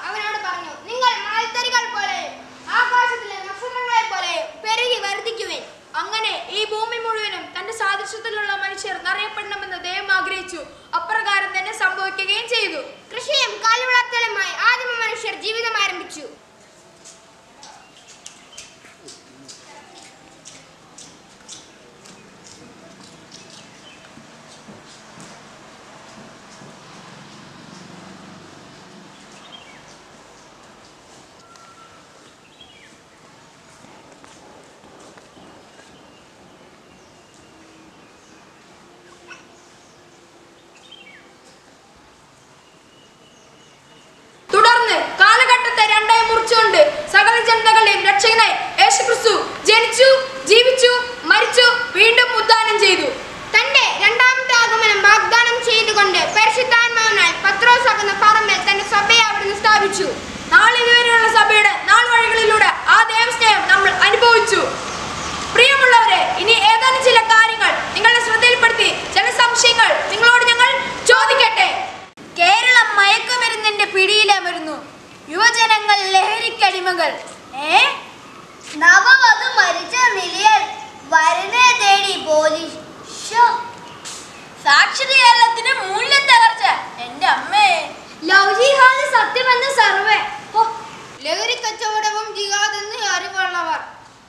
അവനോട് പറഞ്ഞു നിങ്ങൾ മൽത്തരികൾ പോലെയും ആകാശത്തിലെ നക്ഷത്രങ്ങളെ പോലെയും പെരുകി വർദ്ധിക്കുവേൻ അങ്ങനെ ഈ ഭൂമി മുഴുവനും തന്റെ സാദൃശ്യത്തിലുള്ള മനുഷ്യർ നിറയപ്പെടണമെന്ന് ദൈവം ആഗ്രഹിച്ചു അപ്രകാരം തന്നെ സംഭവിക്കുകയും ചെയ്തു കൃഷിയും കാലുവളർത്തലുമായി ആദിമ മനുഷ്യർ ജീവിതം ആരംഭിച്ചു തുടർന്ന് കാലഘട്ടത്തെ രണ്ടായി മുറിച്ചുകൊണ്ട് സകല ജനതകളെയും രക്ഷകനായി യേശുക്രിസ്തു ജനിച്ചു ജീവിച്ചു മരിച്ചു വീണ്ടും ഉദ്ധാനം ചെയ്തു തന്റെ രണ്ടാമത്തെ ആഗമനം വാഗ്ദാനം ചെയ്തുകൊണ്ട് പരിശുദ്ധാത്മാവിനാൽ പത്രോസാകുന്ന പറമ്പിൽ തന്റെ സഭയെ അവിടുന്ന് സ്ഥാപിച്ചു നാളിതുവരെയുള്ള സഭയുടെ നാൾ വഴികളിലൂടെ ആ ദൈവസ്നേഹം നമ്മൾ അനുഭവിച്ചു പ്രിയമുള്ളവരെ ഇനി ഏതാനും ചില കാര്യങ്ങൾ നിങ്ങളുടെ ശ്രദ്ധയിൽപ്പെടുത്തി ചില സംശയങ്ങൾ നിങ്ങളോട് ഞങ്ങൾ ചോദിക്കട്ടെ കേരളം മയക്കുമരുന്നിന്റെ പിടിയിലമരുന്നു യുവജനങ്ങൾ ലഹരിക്കടിമകൾ ഏ നവവധു മരിച്ച നിലയിൽ വരനെ തേടി പോലീസ് ശോ, സാക്ഷര കേരളത്തിന് മൂല്യം തകർച്ച എന്റെ അമ്മേ ലവ് ജിഹാദ് സത്യമെന്ന് സർവേ ഹോ, ലഹരി കച്ചവടവും ജിഹാദെന്ന് അറിവുള്ളവർ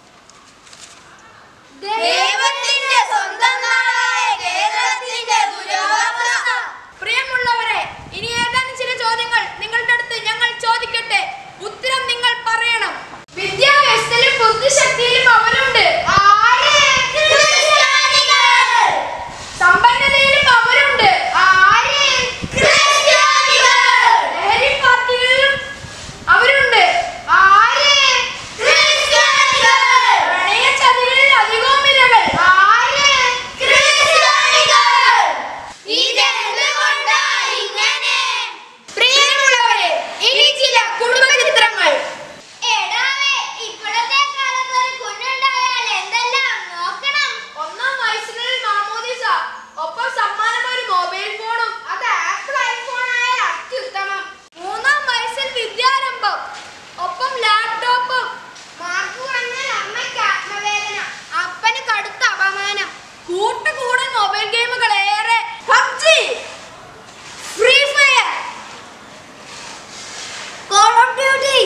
ദൈവത്തിന്റെ സ്വന്തം നാടായ കേരളത്തിന്റെ ദുരവസ്ഥ. പ്രിയമുള്ളവരെ ഇനി ഏതാനും ചില ചോദ്യങ്ങൾ നിങ്ങളുടെ അടുത്ത് ഞങ്ങൾ ചോദിക്കട്ടെ ഉത്തരം നിങ്ങൾ പറയണം വിദ്യാഭ്യാസത്തിലും ബുദ്ധിശക്തിയിലും അവരുണ്ട് സമ്പന്നതയിലും അവരുണ്ട് ലഹരി പാർട്ടികളിലും അവരുണ്ട് പ്രണയചതികളിൽ അധികവും ഇരകൾ പ്രിയമുള്ളവരെ ഇനി ചില കുടുംബ ചിത്രങ്ങൾ എടാവേ, ഇപ്പോഴത്തെ കാലത്ത് ഒരു കുഞ്ഞുണ്ടായാൽ എന്തെല്ലാം നോക്കണം ഒന്നാം വയസ്സിൽ മാമോദിസ ഒപ്പം സമ്മാനം ഒരു മൊബൈൽ ഫോണും അത് ആപ്പിൾ ഐഫോൺ ആയാൽ അത്യുത്തമം മൂന്നാം വയസ്സിൽ വിദ്യാരംഭം ഒപ്പം ലാപ്ടോപ്പും മാർക്ക് വന്നാൽ അമ്മയ്ക്ക് ആത്മവേദന അപ്പന് കടുത്ത അപമാനം കൂട്ടുകൂടൻ മൊബൈൽ ഗെയിമുകൾ ഏറെ PUBG free fire call of duty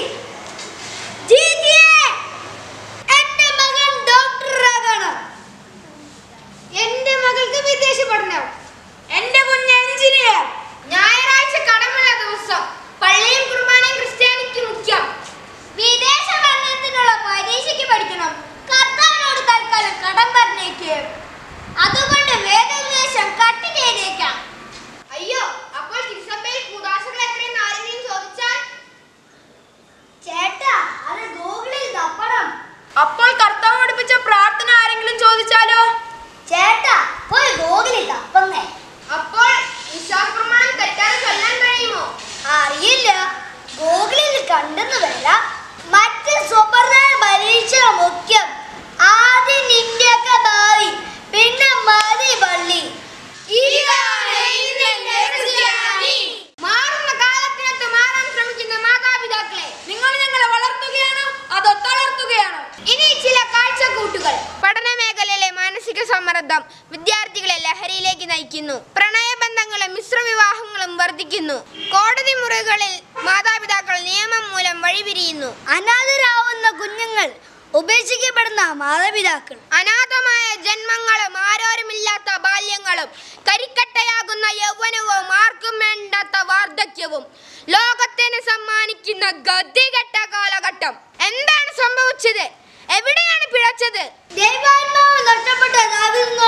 GTA. എന്റെ മകൻ ഡോക്ടറാകണം എന്റെ മകൾക്ക് വിദേശ പഠനം എന്റെ കുഞ്ഞ് എഞ്ചിനീയർ ഞായറാഴ്ച കടമുള്ള ദിവസം പള്ളിയും കുർബാനയും ക്രിസ്ത്യാനിക്ക് മുഖ്യം വിദേശ പഠനത്തിനുള്ള പരീക്ഷയ്ക്ക് പഠിക്കണം കർത്താവിനോട് തൽക്കാലം കടം പറഞ്ഞേക്ക് അതുകൊണ്ട് വേദോപദേശം കട്ട് ചെയ്തേക്കാം അയ്യോ അപ്പോൾ തിരുസഭയിൽ കൂതാശകൾ എത്രയെന്ന് ആരെങ്കിലും ചോദിച്ചാൽ ചേട്ടാ അത് ഗൂഗിളിൽ തപ്പണം അപ്പോൾ കർത്താവ് പഠിപ്പിച്ച പ്രാർത്ഥന ആരെങ്കിലും ചോദിച്ചാലോ ചേട്ടാ പോയി ഗൂഗിളിൽ തപ്പന്നേ അപ്പോൾ വിശ്വാസപ്രമാണം തെറ്റാതെ ചൊല്ലാൻ കഴിയുമോ അറിയില്ല ഗൂഗിളിൽ കണ്ടെന്ന് വരാം മറ്റ് സുപ്രധാന പരീക്ഷ മുഖ്യം ആദ്യം നിന്റെയൊക്കെ ഭാവി പിന്നെ മതി പള്ളി ഇതാണ് ഇന്നത്തെ ക്രിസ്ത്യാനി. മാറുന്ന കാലത്തിനൊത്ത് മാറാൻ ശ്രമിക്കുന്ന മാതാപിതാക്കളെ നിങ്ങൾ ഞങ്ങളെ വളർത്തുകയാണോ അതോ തളർത്തുകയാണോ ഇനി ചില കാഴ്ചക്കൂട്ടുകൾ പഠന മേഖലയിലെ മാനസിക സമ്മർദ്ദം വിദ്യാർത്ഥികളെ ലഹരിയിലേക്ക് നയിക്കുന്നു പ്രണയബന്ധങ്ങളും മിശ്രവിവാഹങ്ങളും വർദ്ധിക്കുന്നു കോടതി മുറികളിൽ മാതാപിതാക്കൾ നിയമം മൂലം വഴിപിരിയുന്നു അനാഥരാവുന്ന കുഞ്ഞുങ്ങൾ ഉപേക്ഷിക്കപ്പെടുന്ന മാതാപിതാക്കൾ അനാഥമായ ജന്മങ്ങളും ആരോരുമില്ലാത്ത ബാല്യങ്ങളും കരിക്കട്ടയാകുന്ന യൗവനവും ആർക്കും വേണ്ടാത്ത വാർദ്ധക്യവും ലോകത്തിന് സമ്മാനിക്കുന്ന ഗതികെട്ട കാലഘട്ടം എന്താണ് സംഭവിച്ചത് എവിടെയാണ് പിഴച്ചത് ദൈവാത്മാവ് നഷ്ടപ്പെട്ട ദാവീദ്